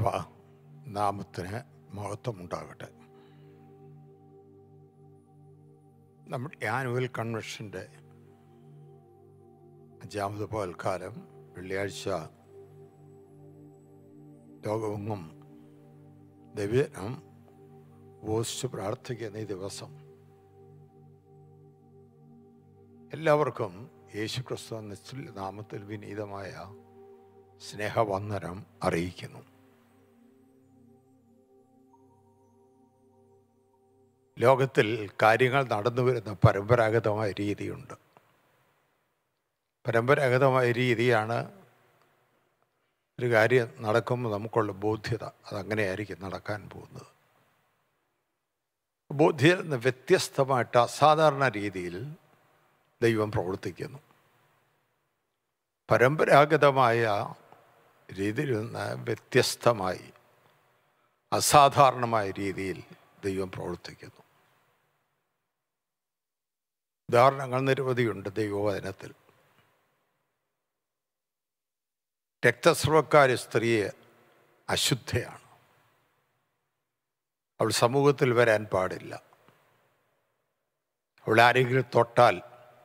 ദൈവ നാമത്തിന് മഹത്വമുണ്ടാകട്ടെ നമ്മുടെ ആനുവൽ കൺവെൻഷൻ്റെ അഞ്ചാമത് പകൽക്കാലം വെള്ളിയാഴ്ച ലോകമെങ്ങും ദൈവനം ഉപസിച്ച് പ്രാർത്ഥിക്കുന്ന ഈ ദിവസം എല്ലാവർക്കും യേശുക്രിസ്തു നിശ്ചല നാമത്തിൽ വിനീതമായ സ്നേഹവന്ദനം അറിയിക്കുന്നു ലോകത്തിൽ കാര്യങ്ങൾ നടന്നു വരുന്ന പരമ്പരാഗതമായ രീതിയുണ്ട് പരമ്പരാഗതമായ രീതിയാണ് ഒരു കാര്യം നടക്കുമ്പോൾ നമുക്കുള്ള ബോധ്യത അതങ്ങനെയായിരിക്കും നടക്കാൻ പോകുന്നത് ബോധ്യത്തിൽ നിന്ന് വ്യത്യസ്തമായിട്ട് അസാധാരണ രീതിയിൽ ദൈവം പ്രവർത്തിക്കുന്നു പരമ്പരാഗതമായ രീതിയിൽ നിന്ന് വ്യത്യസ്തമായി അസാധാരണമായ രീതിയിൽ ദൈവം പ്രവർത്തിക്കുന്നു ഉദാഹരണങ്ങൾ നിരവധിയുണ്ട് ദൈവവചനത്തിൽ രക്തസ്രവക്കാരി സ്ത്രീയെ അശുദ്ധയാണ് അവൾ സമൂഹത്തിൽ വരാൻ പാടില്ല അവൾ ആരെങ്കിലും തൊട്ടാൽ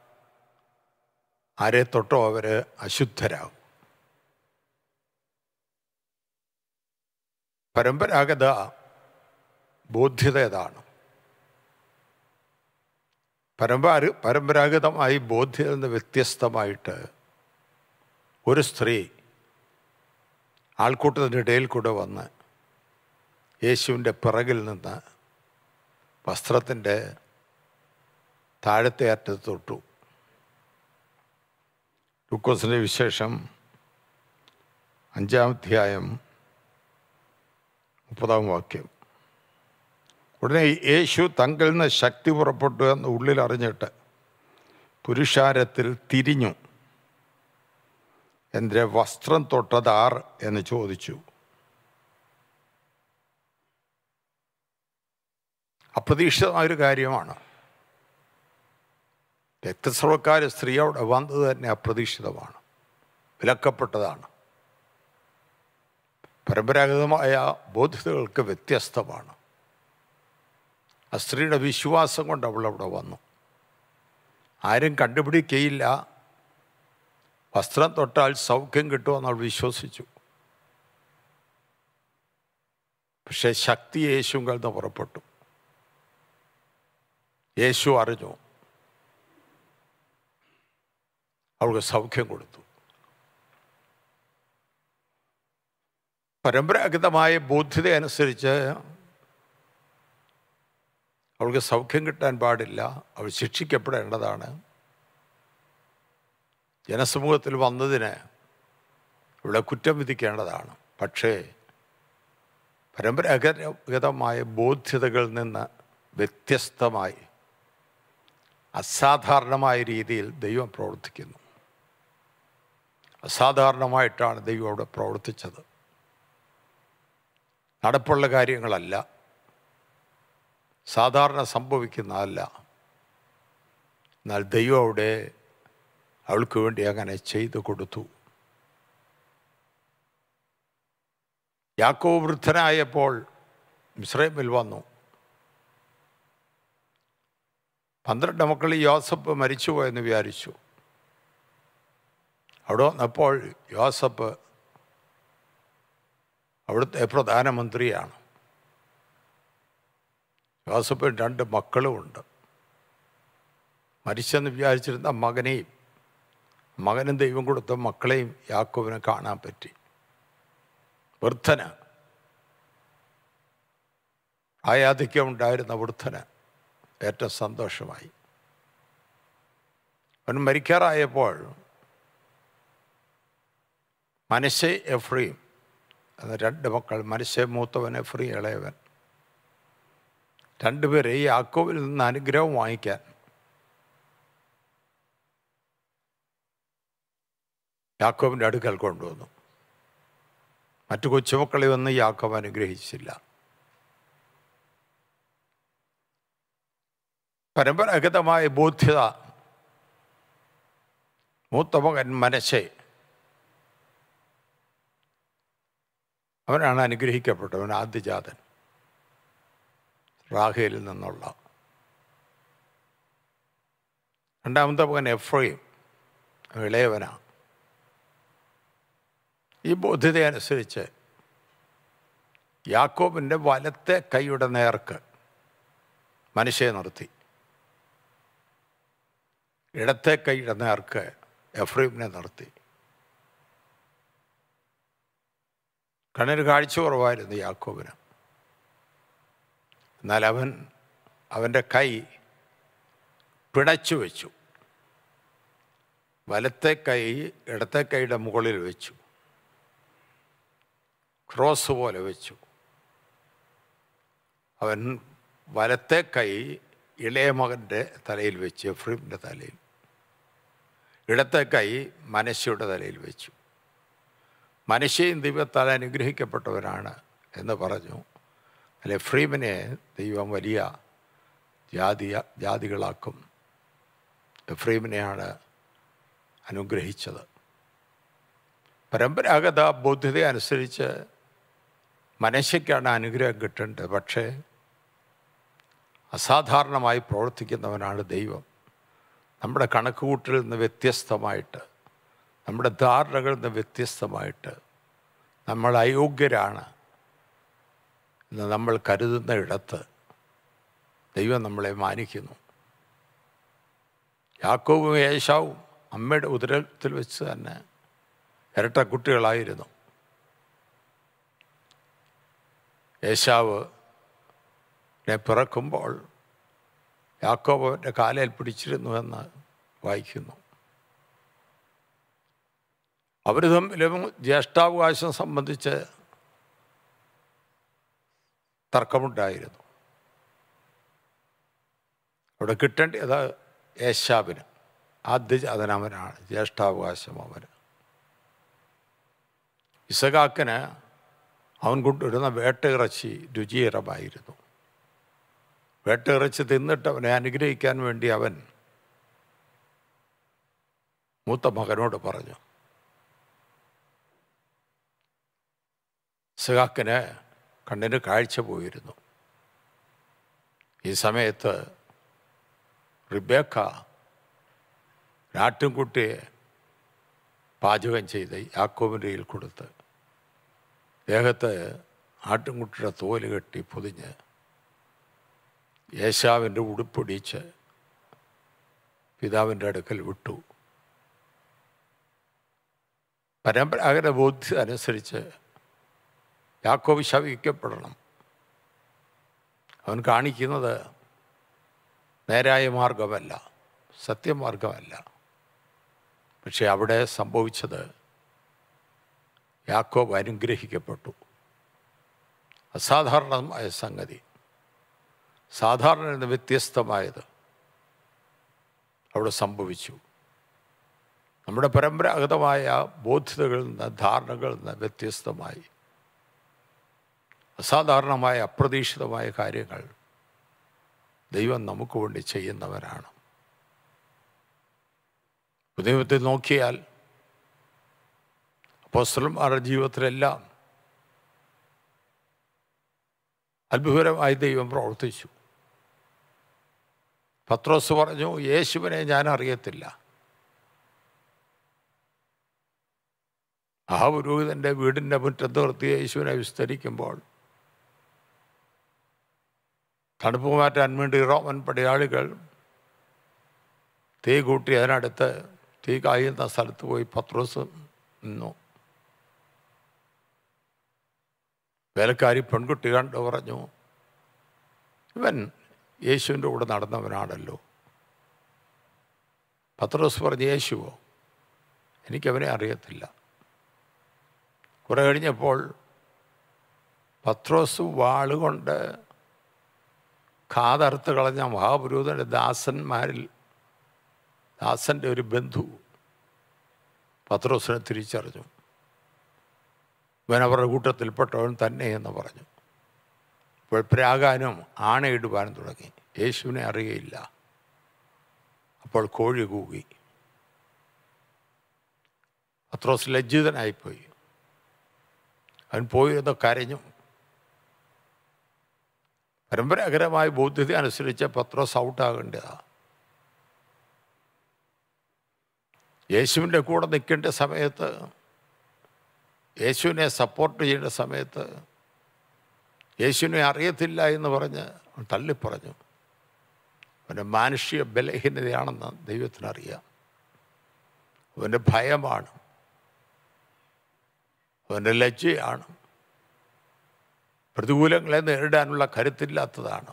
ആരെ തൊട്ടോ അവർ അശുദ്ധരാകും പരമ്പരാഗത ബോധ്യത ഏതാണ് പരമ്പര പരമ്പരാഗതമായി ബോധ്യതയിൽ നിന്ന് വ്യത്യസ്തമായിട്ട് ഒരു സ്ത്രീ ആൾക്കൂട്ടത്തിൻ്റെ ഇടയിൽ കൂടെ വന്ന് യേശുവിൻ്റെ പിറകിൽ നിന്ന് വസ്ത്രത്തിൻ്റെ താഴത്തെ അറ്റത്ത് തൊട്ടു ലൂക്കോസിൻ്റെ വിശേഷം അഞ്ചാം അധ്യായം മുപ്പതാം വാക്യം ഉടനെ യേശു തങ്കിൽ നിന്ന് ശക്തി പുറപ്പെട്ടു എന്ന് ഉള്ളിൽ അറിഞ്ഞിട്ട് പുരുഷാരത്തിൽ തിരിഞ്ഞു എൻ്റെ വസ്ത്രം തൊട്ടതാർ എന്ന് ചോദിച്ചു അപ്രതീക്ഷിതമായൊരു കാര്യമാണ് രക്തസ്രവക്കാർ സ്ത്രീ അവിടെ വന്നത് തന്നെ അപ്രതീക്ഷിതമാണ് വിലക്കപ്പെട്ടതാണ് പരമ്പരാഗതമായ ബോധ്യതകൾക്ക് വ്യത്യസ്തമാണ് ആ സ്ത്രീയുടെ വിശ്വാസം കൊണ്ട് അവൾ അവിടെ വന്നു ആരും കണ്ടുപിടിക്കയില്ല വസ്ത്രം തൊട്ടാൽ സൗഖ്യം കിട്ടുമെന്ന് അവൾ വിശ്വസിച്ചു പക്ഷേ ശക്തി യേശുവിൽ നിന്ന് പുറപ്പെട്ടു യേശു അറിഞ്ഞു അവൾക്ക് സൗഖ്യം കൊടുത്തു പരമ്പരാഗതമായ ബോധ്യത അനുസരിച്ച് അവൾക്ക് സൗഖ്യം കിട്ടാൻ പാടില്ല അവൾ ശിക്ഷിക്കപ്പെടേണ്ടതാണ് ജനസമൂഹത്തിൽ വന്നതിന് ഇവിടെ കുറ്റം വിധിക്കേണ്ടതാണ് പക്ഷേ പരമ്പരാഗതമായ ബോധ്യതകളിൽ നിന്ന് വ്യത്യസ്തമായി അസാധാരണമായ രീതിയിൽ ദൈവം പ്രവർത്തിക്കുന്നു അസാധാരണമായിട്ടാണ് ദൈവം അവിടെ പ്രവർത്തിച്ചത് നടപ്പുള്ള കാര്യങ്ങളല്ല സാധാരണ സംഭവിക്കുന്നതല്ല എന്നാൽ ദൈവം അവിടെ അവൾക്ക് വേണ്ടി അങ്ങനെ ചെയ്തു കൊടുത്തു യാക്കോ വൃദ്ധനായപ്പോൾ മിശ്രമിൽ വന്നു പന്ത്രണ്ട് മക്കൾ യോസഫ് മരിച്ചുപോയെന്ന് വിചാരിച്ചു അവിടെ വന്നപ്പോൾ യോസഫ് അവിടുത്തെ പ്രധാനമന്ത്രിയാണ് യോസഫിന് രണ്ട് മക്കളുമുണ്ട് മരിച്ചെന്ന് വിചാരിച്ചിരുന്ന മകനെയും മകനും ദൈവം കൊടുത്ത മക്കളെയും യാക്കോവിനെ കാണാൻ പറ്റി വൃദ്ധന് ആയാധിക്യം ഉണ്ടായിരുന്ന വൃദ്ധന് ഏറ്റവും സന്തോഷമായി അവൻ മരിക്കാറായപ്പോൾ മനശ്ശെ എഫ്രീം എന്ന രണ്ട് മക്കൾ മനശ്ശെ മൂത്തവൻ എഫ്രീം ഇളയവൻ രണ്ടുപേരെ ഈ യാക്കോവിൽ നിന്ന് അനുഗ്രഹം വാങ്ങിക്കാൻ യാക്കോവിൻ്റെ അടുക്കൽ കൊണ്ടുവന്നു മറ്റു കൊച്ചുമക്കളെ ഒന്നും യാക്കോവ് അനുഗ്രഹിച്ചില്ല പരമ്പരാഗതമായ ബോധ്യത മൂത്ത മകൻ മനശ്ശെ അവനാണ് അനുഗ്രഹിക്കപ്പെട്ടവൻ ആദ്യജാതൻ റാഹേലിൽ നിന്നുള്ള രണ്ടാമത്തെ മകൻ എഫ്രൈം ഇളയവനാണ് ഈ ബോധ്യതയനുസരിച്ച് യാക്കോബിൻ്റെ വലത്തെ കൈയുടെ നേർക്ക് മനുഷ്യയെ നിർത്തി ഇടത്തെ കൈയുടെ നേർക്ക് എഫ്രീമിനെ നിർത്തി കണ്ണിന് കാഴ്ച കുറവായിരുന്നു യാക്കോബിന് എന്നാൽ അവൻ അവൻ്റെ കൈ പിണച്ചു വെച്ചു വലത്തെ കൈ ഇടത്തെ കൈയുടെ മുകളിൽ വെച്ചു ക്രോസ് പോലെ വെച്ചു അവൻ വലത്തെ കൈ ഇളയ മകൻ്റെ തലയിൽ വെച്ച് എഫ്രീമിൻ്റെ തലയിൽ ഇടത്തെ കൈ മനശ്ശയുടെ തലയിൽ വെച്ചു മനുഷ്യയും ദൈവത്താൽ അനുഗ്രഹിക്കപ്പെട്ടവരാണ് എന്ന് പറഞ്ഞു അല്ലെ എഫ്രീമിനെ ദൈവം വലിയ ജാതിയ ജാതികളാക്കും എഫ്രീമിനെയാണ് അനുഗ്രഹിച്ചത് പരമ്പരാഗത ബോധ്യത അനുസരിച്ച് മനുഷ്യക്കാണ് അനുഗ്രഹം കിട്ടേണ്ടത് പക്ഷേ അസാധാരണമായി പ്രവർത്തിക്കുന്നവനാണ് ദൈവം നമ്മുടെ കണക്കുകൂട്ടലിൽ നിന്ന് വ്യത്യസ്തമായിട്ട് നമ്മുടെ ധാരണകളിൽ നിന്ന് വ്യത്യസ്തമായിട്ട് നമ്മൾ അയോഗ്യരാണ് എന്ന് നമ്മൾ കരുതുന്ന ഇടത്ത് ദൈവം നമ്മളെ മാനിക്കുന്നു യാക്കോവും യേശാവും അമ്മയുടെ ഉദരത്തിൽ വെച്ച് തന്നെ ഇരട്ട കുട്ടികളായിരുന്നു യേശാവ് പിറക്കുമ്പോൾ യാക്കോബിൻ്റെ കാലയിൽ പിടിച്ചിരുന്നു എന്ന് വായിക്കുന്നു അവർ തമ്മിലും ജ്യേഷ്ഠാവകാശം സംബന്ധിച്ച് തർക്കമുണ്ടായിരുന്നു അവിടെ കിട്ടേണ്ടത് യേശാവിന് ആദ്യജാതനവനാണ് ജ്യേഷ്ഠാവകാശം അവന് ഇസഖാക്കിന് അവൻ കൊണ്ടുവരുന്ന വേട്ടയിറച്ചി രുചികരമായിരുന്നു വേട്ടയിറച്ചി തിന്നിട്ട് അവനെ അനുഗ്രഹിക്കാൻ വേണ്ടി അവൻ മൂത്ത മകനോട് പറഞ്ഞു ഇസഖാക്കിന് കണ്ണിന് കാഴ്ച പോയിരുന്നു ഈ സമയത്ത് റിബേക്ക നാട്ടുംകുട്ടിയെ പാചകം ചെയ്ത് യാക്കോബിൻ്റെ കയ്യിൽ കൊടുത്ത് ദേഹത്ത് ആട്ടുംകുട്ടിയുടെ തോല് കെട്ടി പൊതിഞ്ഞ് യേശാവിൻ്റെ ഉടുപ്പൊടിച്ച് പിതാവിൻ്റെ അടുക്കൽ വിട്ടു പരമ്പരാഗത ബോധ്യം അനുസരിച്ച് യാക്കോബ് ശവിക്കപ്പെടണം അവൻ കാണിക്കുന്നത് നേരായ മാർഗമല്ല സത്യമാർഗമല്ല പക്ഷെ അവിടെ സംഭവിച്ചത് യാക്കോബ് അനുഗ്രഹിക്കപ്പെട്ടു അസാധാരണമായ സംഗതി സാധാരണ നിന്ന് വ്യത്യസ്തമായത് അവിടെ സംഭവിച്ചു നമ്മുടെ പരമ്പരാഗതമായ ബോധ്യതകളിൽ നിന്ന് ധാരണകളിൽ നിന്ന് വ്യത്യസ്തമായി അസാധാരണമായ അപ്രതീക്ഷിതമായ കാര്യങ്ങൾ ദൈവം നമുക്ക് വേണ്ടി ചെയ്യുന്നവരാണ് ദൈവത്തിൽ നോക്കിയാൽ അപ്പോസ്റ്റലന്മാരുടെ ജീവിതത്തിലെല്ലാം അത്ഭുതകരമായി ദൈവം പ്രവർത്തിച്ചു പത്രോസ് പറഞ്ഞു യേശുവിനെ ഞാൻ അറിയത്തില്ല ആ പുരോഹിതൻ്റെ വീടിൻ്റെ മുറ്റത്ത് നിർത്തി യേശുവിനെ വിസ്തരിക്കുമ്പോൾ തണുപ്പ് മാറ്റാൻ വേണ്ടി റോമൻ പടയാളികൾ തീ കൂട്ടി അതിനടുത്ത് തീ കായുന്ന സ്ഥലത്ത് പോയി പത്രോസ് നിന്നു വേലക്കാരി പെൺകുട്ടി കണ്ടു പറഞ്ഞു ഇവൻ യേശുവിൻ്റെ കൂടെ നടന്നവനാണല്ലോ പത്രോസ് പറഞ്ഞു യേശുവോ എനിക്കവനെ അറിയത്തില്ല കുറെ കഴിഞ്ഞപ്പോൾ പത്രോസ് വാളുകൊണ്ട് കാതറുത്ത് കളഞ്ഞ മഹാപുരോഹിതൻ്റെ ദാസന്മാരിൽ ദാസൻ്റെ ഒരു ബന്ധു പത്രോസിനെ തിരിച്ചറിഞ്ഞു ഇവൻ അവരുടെ കൂട്ടത്തിൽപ്പെട്ടവൻ തന്നെ എന്ന് പറഞ്ഞു അപ്പോൾ പ്രാകാനും ആണയിടുവാനും തുടങ്ങി യേശുവിനെ അറിയയില്ല അപ്പോൾ കോഴി കൂകി പത്രോസ് ലജ്ജിതനായിപ്പോയി അവൻ പോയിരുന്ന് കരഞ്ഞു പരമ്പരാഗതമായ ബോധ്യത അനുസരിച്ച് പത്രോസ് ഔട്ടാകേണ്ടതാണ് യേശുവിൻ്റെ കൂടെ നിൽക്കേണ്ട സമയത്ത് യേശുവിനെ സപ്പോർട്ട് ചെയ്യേണ്ട സമയത്ത് യേശുവിനെ അറിയത്തില്ല എന്ന് പറഞ്ഞ് അവൻ തള്ളിപ്പറഞ്ഞു അവൻ്റെ മാനുഷിക ബലഹീനതയാണെന്ന് ദൈവത്തിനറിയാം അവൻ്റെ ഭയമാണ് അവൻ്റെ ലജ്ജയാണ് പ്രതികൂലങ്ങളെ നേരിടാനുള്ള കരുത്തില്ലാത്തതാണ്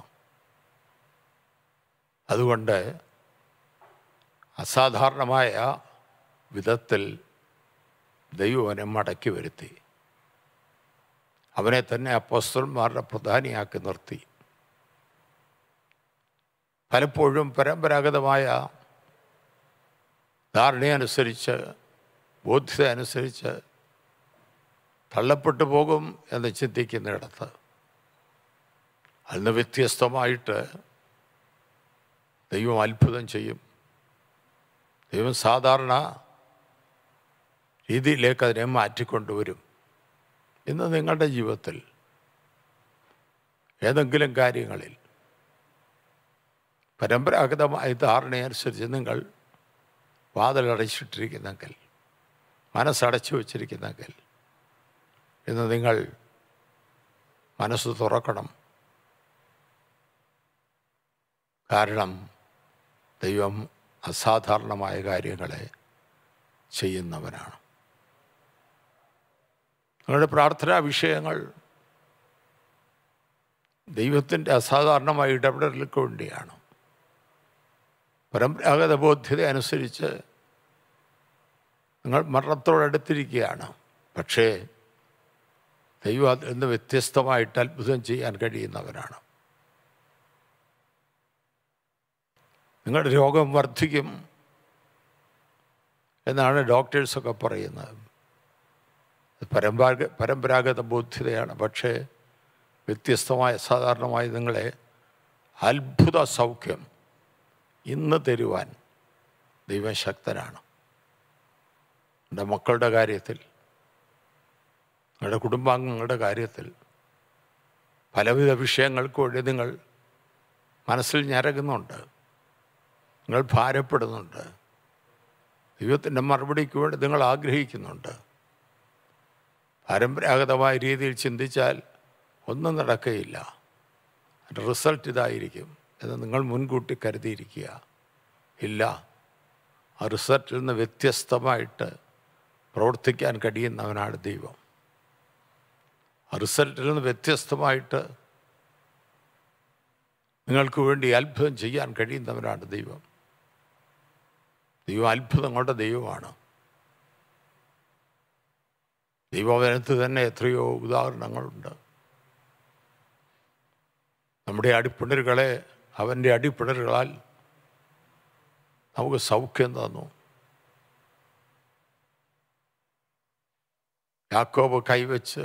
അതുകൊണ്ട് അസാധാരണമായ വിധത്തിൽ ദൈവം അവനെ മടക്കി വരുത്തി അവനെ തന്നെ അപ്പോസ്റ്റന്മാരുടെ പ്രധാനിയാക്കി നിർത്തി പലപ്പോഴും പരമ്പരാഗതമായ ധാരണയനുസരിച്ച് ബോധ്യത അനുസരിച്ച് തള്ളപ്പെട്ടു പോകും എന്ന് ചിന്തിക്കുന്നിടത്ത് അതിന് വ്യത്യസ്തമായിട്ട് ദൈവം അത്ഭുതം ചെയ്യും ദൈവം സാധാരണ രീതിയിലേക്ക് അതിനെ മാറ്റിക്കൊണ്ടുവരും ഇന്ന് നിങ്ങളുടെ ജീവിതത്തിൽ ഏതെങ്കിലും കാര്യങ്ങളിൽ പരമ്പരാഗതമായ ധാരണയനുസരിച്ച് നിങ്ങൾ വാതിലടച്ചിട്ടിരിക്കുന്നെങ്കിൽ മനസ്സടച്ചു വച്ചിരിക്കുന്നെങ്കിൽ ഇന്ന് നിങ്ങൾ മനസ്സ് തുറക്കണം കാരണം ദൈവം അസാധാരണമായ കാര്യങ്ങളെ ചെയ്യുന്നവനാണ് നിങ്ങളുടെ പ്രാർത്ഥനാ വിഷയങ്ങൾ ദൈവത്തിൻ്റെ അസാധാരണമായ ഇടപെടലുകൾക്ക് വേണ്ടിയാണ് പരമ്പരാഗത ബോധ്യത അനുസരിച്ച് നിങ്ങൾ മരണത്തോടടുത്തിരിക്കുകയാണ് പക്ഷേ ദൈവം അതിൽ നിന്ന് വ്യത്യസ്തമായിട്ട് അത്ഭുതം ചെയ്യാൻ കഴിയുന്നവരാണ് നിങ്ങളുടെ രോഗം വർദ്ധിക്കും എന്നാണ് ഡോക്ടേഴ്സൊക്കെ പറയുന്നത് പരമ്പരാഗ പരമ്പരാഗത ബോധ്യതയാണ് പക്ഷേ വ്യത്യസ്തമായ സാധാരണമായി നിങ്ങളെ അത്ഭുത സൗഖ്യം ഇന്ന് തരുവാൻ ദൈവം ശക്തനാണ് എൻ്റെ മക്കളുടെ കാര്യത്തിൽ നിങ്ങളുടെ കുടുംബാംഗങ്ങളുടെ കാര്യത്തിൽ പലവിധ വിഷയങ്ങൾക്ക് വേണ്ടി നിങ്ങൾ മനസ്സിൽ ഞരകുന്നുണ്ട് നിങ്ങൾ ഭാരപ്പെടുന്നുണ്ട് ദൈവത്തിൻ്റെ മറുപടിക്ക് വേണ്ടി നിങ്ങൾ ആഗ്രഹിക്കുന്നുണ്ട് പരമ്പരാഗതമായ രീതിയിൽ ചിന്തിച്ചാൽ ഒന്നും നടക്കുകയില്ല അതിൻ്റെ റിസൾട്ട് ഇതായിരിക്കും എന്ന് നിങ്ങൾ മുൻകൂട്ടി കരുതിയിരിക്കുക ഇല്ല ആ റിസൾട്ടിൽ നിന്ന് വ്യത്യസ്തമായിട്ട് പ്രവർത്തിക്കാൻ കഴിയുന്നവനാണ് ദൈവം ആ റിസൾട്ടിൽ നിന്ന് വ്യത്യസ്തമായിട്ട് നിങ്ങൾക്ക് വേണ്ടി അത്ഭുതം ചെയ്യാൻ കഴിയുന്നവനാണ് ദൈവം ദൈവം അത്ഭുതങ്ങളുടെ ദൈവമാണ് ദൈവവനത്ത് തന്നെ എത്രയോ ഉദാഹരണങ്ങളുണ്ട് നമ്മുടെ അടിപ്പിണരുകളെ അവൻ്റെ അടിപ്പിണരുകളാൽ നമുക്ക് സൗഖ്യം തന്നു യാക്കോബ് കൈവച്ച്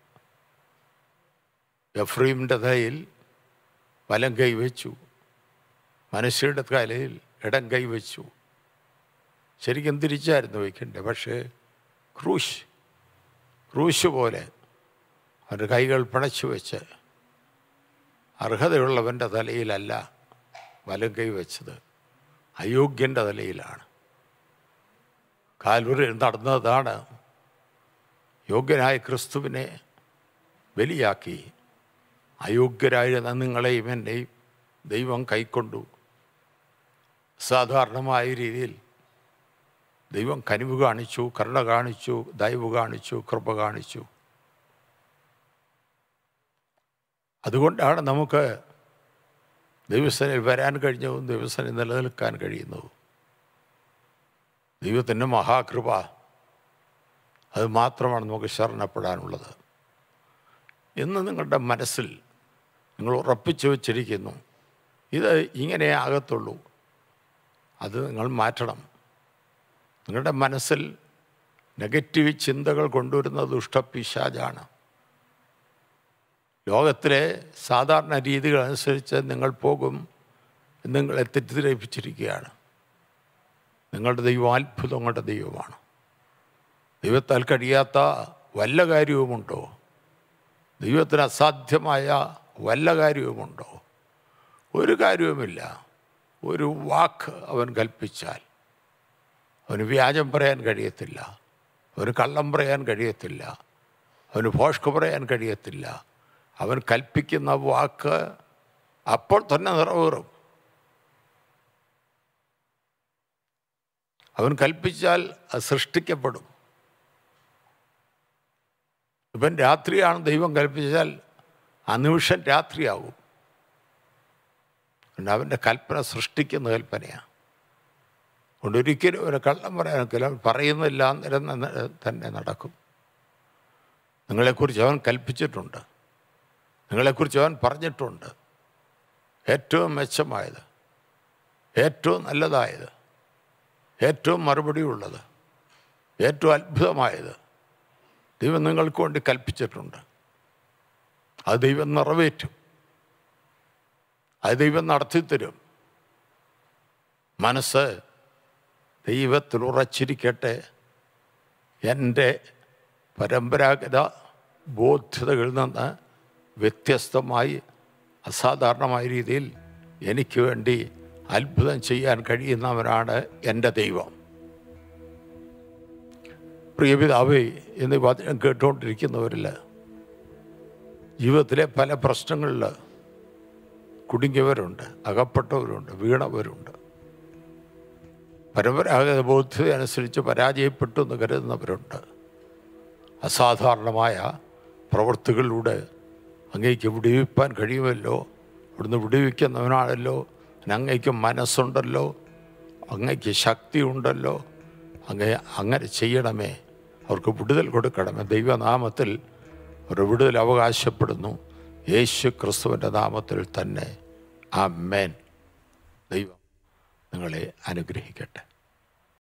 എഫ്രീമിൻ്റെ തലയിൽ വലം കൈവച്ചു മനുഷ്യരുടെ തലയിൽ ഇടം കൈവച്ചു ശരിക്കും തിരിച്ചായിരുന്നു വയ്ക്കണ്ടേ പക്ഷേ ക്രൂശ് ക്രൂശ് പോലെ അവൻ്റെ കൈകൾ പിണച്ചു വെച്ച് അർഹതയുള്ളവൻ്റെ തലയിലല്ല വലം കൈ വെച്ചത് അയോഗ്യൻ്റെ തലയിലാണ് കാൽവരിൽ നടന്നതാണ് യോഗ്യനായ ക്രിസ്തുവിനെ ബലിയാക്കി അയോഗ്യരായിരുന്ന നിങ്ങളെയും എന്നെയും ദൈവം കൈക്കൊണ്ടു സാധാരണമായ രീതിയിൽ ദൈവം കനിവ് കാണിച്ചു കരുണ കാണിച്ചു ദയവ് കാണിച്ചു കൃപ കാണിച്ചു അതുകൊണ്ടാണ് നമുക്ക് ദൈവസനിൽ വരാൻ കഴിഞ്ഞതും ദൈവസനിൽ നിലനിൽക്കാൻ കഴിയുന്നതും ദൈവത്തിൻ്റെ മഹാകൃപ അത് മാത്രമാണ് നമുക്ക് ശരണപ്പെടാനുള്ളത് ഇന്ന് നിങ്ങളുടെ മനസ്സിൽ നിങ്ങൾ ഉറപ്പിച്ചു വച്ചിരിക്കുന്നു ഇത് ഇങ്ങനെ ആകത്തുള്ളൂ അത് നിങ്ങൾ മാറ്റണം നിങ്ങളുടെ മനസ്സിൽ നെഗറ്റീവ് ചിന്തകൾ കൊണ്ടുവരുന്ന ദുഷ്ടപിശാജാണ് ലോകത്തിലെ സാധാരണ രീതികൾ അനുസരിച്ച് നിങ്ങൾ പോകും എന്ന് നിങ്ങളെ തെറ്റിദ്ധരിപ്പിച്ചിരിക്കുകയാണ് നിങ്ങളുടെ ദൈവം അത്ഭുതങ്ങളുടെ ദൈവമാണ് ദൈവത്താൽ കഴിയാത്ത വല്ല കാര്യവുമുണ്ടോ ദൈവത്തിന് അസാധ്യമായ വല്ല കാര്യവുമുണ്ടോ ഒരു കാര്യവുമില്ല ഒരു വാക്ക് അവൻ കൽപ്പിച്ചാൽ അവന് വ്യാജം പറയാൻ കഴിയത്തില്ല അവന് കള്ളം പറയാൻ കഴിയത്തില്ല അവന് ഭോഷ്ക് പറയാൻ കഴിയത്തില്ല അവൻ കൽപ്പിക്കുന്ന വാക്ക് അപ്പോൾ തന്നെ നിറവേറും അവൻ കൽപ്പിച്ചാൽ അത് സൃഷ്ടിക്കപ്പെടും ഇവൻ രാത്രിയാണ് ദൈവം കൽപ്പിച്ചാൽ ആ നിമിഷം രാത്രിയാകും പിന്നെ അവൻ്റെ കൽപ്പന സൃഷ്ടിക്കുന്ന കൽപ്പനയാണ് അതുകൊണ്ട് ഒരിക്കലും ഒരു കള്ളം പറയാനൊക്കില്ല അവൻ പറയുന്നില്ല അന്നേരം തന്നെ- തന്നെ നടക്കും നിങ്ങളെക്കുറിച്ച് അവൻ കൽപ്പിച്ചിട്ടുണ്ട് നിങ്ങളെക്കുറിച്ച് അവൻ പറഞ്ഞിട്ടുണ്ട് ഏറ്റവും മെച്ചമായത് ഏറ്റവും നല്ലതായത് ഏറ്റവും മറുപടി ഉള്ളത് ഏറ്റവും അത്ഭുതമായത് ദൈവം നിങ്ങൾക്ക് വേണ്ടി കൽപ്പിച്ചിട്ടുണ്ട് അത് ദൈവം നിറവേറ്റും അത് ദൈവം നടത്തിത്തരും മനസ്സ് ദൈവത്തിൽ ഉറച്ചിരിക്കട്ടെ എൻ്റെ പരമ്പരാഗത ബോധ്യതകളിൽ നിന്ന് വ്യത്യസ്തമായി അസാധാരണമായ രീതിയിൽ എനിക്ക് വേണ്ടി അത്ഭുതം ചെയ്യാൻ കഴിയുന്നവനാണ് എൻ്റെ ദൈവം പ്രിയപിതാവേ എന്ന് വചനം കേട്ടുകൊണ്ടിരിക്കുന്നവരിൽ ജീവിതത്തിലെ പല പ്രശ്നങ്ങളിൽ കുടുങ്ങിയവരുണ്ട് അകപ്പെട്ടവരുണ്ട് വീണവരുണ്ട് പരമ്പരാഗത ബോധ്യത അനുസരിച്ച് പരാജയപ്പെട്ടു എന്ന് കരുതുന്നവരുണ്ട് അസാധാരണമായ പ്രവൃത്തികളിലൂടെ അങ്ങേക്ക് വിടുവിപ്പാൻ കഴിയുമല്ലോ ഇവിടുന്ന് വിടുവിക്കുന്നവനാണല്ലോ അങ്ങേക്ക് മനസ്സുണ്ടല്ലോ അങ്ങേക്ക് ശക്തിയുണ്ടല്ലോ അങ്ങേ അങ്ങനെ ചെയ്യണമേ അവർക്ക് വിടുതൽ കൊടുക്കണമേ ദൈവനാമത്തിൽ ഒരു വിടുതൽ അവകാശപ്പെടുന്നു യേശു ക്രിസ്തുവിൻ്റെ നാമത്തിൽ തന്നെ ആ മേൻ ദൈവം നിങ്ങളെ അനുഗ്രഹിക്കട്ടെ